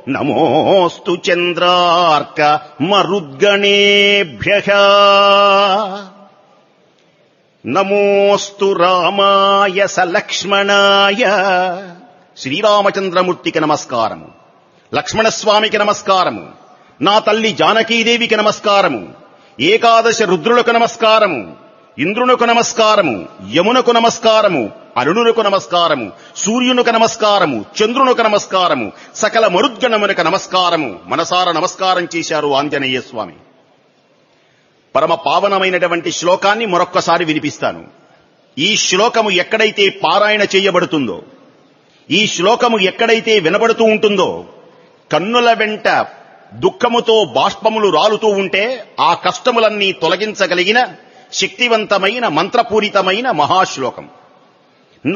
నమోస్తు చంద్రార్క మరుద్గణేభ్య నమోస్తు రామాయ సలక్ష్మణాయ శ్రీరామచంద్రమూర్తికి నమస్కారము లక్ష్మణస్వామికి నమస్కారము నా తల్లి జానకీదేవికి నమస్కారము ఏకాదశ రుద్రులకు నమస్కారము ఇంద్రునకు నమస్కారము యమునకు నమస్కారము అరుణునకు నమస్కారము సూర్యునకు నమస్కారము చంద్రునకు నమస్కారము సకల మరుద్గణమునకు నమస్కారము మనసార నమస్కారం చేశారు ఆంజనేయ స్వామి పరమ పావనమైనటువంటి శ్లోకాన్ని మరొక్కసారి వినిపిస్తాను ఈ శ్లోకము ఎక్కడైతే పారాయణ చేయబడుతుందో ఈ శ్లోకము ఎక్కడైతే వినబడుతూ ఉంటుందో కన్నుల వెంట దుఃఖముతో బాష్పములు రాలుతూ ఉంటే ఆ కష్టములన్నీ తొలగించగలిగిన శక్తివంతమైన మంత్రపూరితమైన మహాశ్లోకం